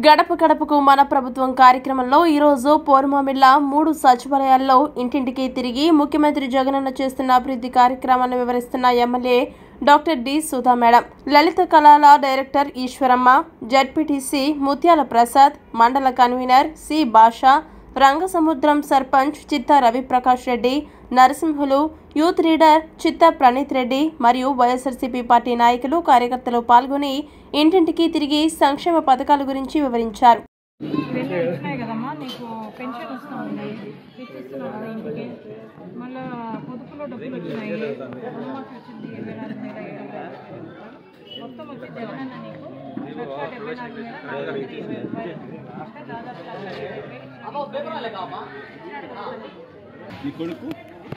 గడప గడపకు మన ప్రభుత్వం కార్యక్రమంలో ఈరోజు పోరుమామిళ్ళ మూడు సచివాలయాల్లో ఇంటింటికి తిరిగి ముఖ్యమంత్రి జగనన్న చేస్తున్న అభివృద్ధి కార్యక్రమాన్ని వివరిస్తున్న MLA doctor D Sudha madam లలిత కళాల director Eswaramma ZPTC Muthyala Prasad mandal convener C Basha Rangasamudram sarpanch Chitta Raviprakash Reddy Narasimhulu youth leader Chitta Praneeth Reddy మరియు వైఎస్ఆర్సీపీ పార్టీ నాయకులు కార్యకర్తలు పాల్గొని ఇంటింటికి తిరిగి సంక్షేమ పథకాల గురించి వివరించారు రెండు వచ్చినాయి కదమ్మా నీకు పెన్షన్ వస్తూ ఉంది ఇచ్చిస్తున్నావు కదా ఇంటికి మళ్ళా పొదుపులో డబ్బులు వచ్చినాయి అమ్మకి వచ్చింది ఇరవై నాలుగు వేల ఏడు వేలు మొత్తం వచ్చి జగనన్న నీకు లక్ష డెబ్బై నాలుగు వేల నాలుగు వందల ఇరవై రూపాయలు అంటే దాదాపు లక్ష డెబ్బై వేలు ఇచ్చినాడు. ఇచ్చినాడు కదా తల్లి? ఈ కొడుకు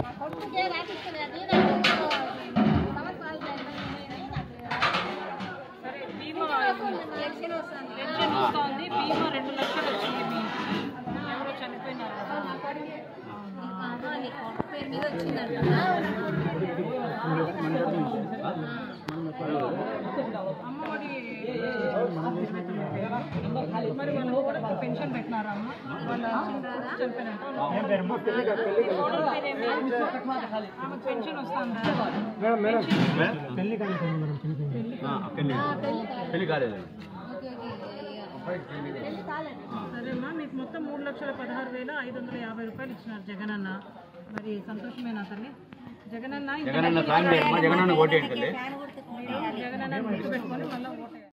సరే బీమా పెన్షన్ వస్తుంది బీమా రెండు లక్షలు వచ్చింది మీ ఇంటికి. ఎవరో చనిపోయినారు కదా అమ్మఒడి మరి వాళ్ళు కూడా పెన్షన్ పెట్టినారా అమ్మ వాళ్ళ చనిపోయినట్టు ఆమెకు పెన్షన్ వస్తుందా పెళ్లి కాలేదు సరేమ్మా మీకు మొత్తం మూడు లక్షల పదహారు వేల ఐదు వందల యాభై రూపాయలు ఇచ్చినారు జగనన్న మరి సంతోషమేనా తల్లి జగనన్న ఇంటి జగనన్న సాయం చేయమ్మా జగనన్న ఓటేయండి తల్లి జగనన్న గుర్తుపెట్టుకొని మళ్ళీ ఓటు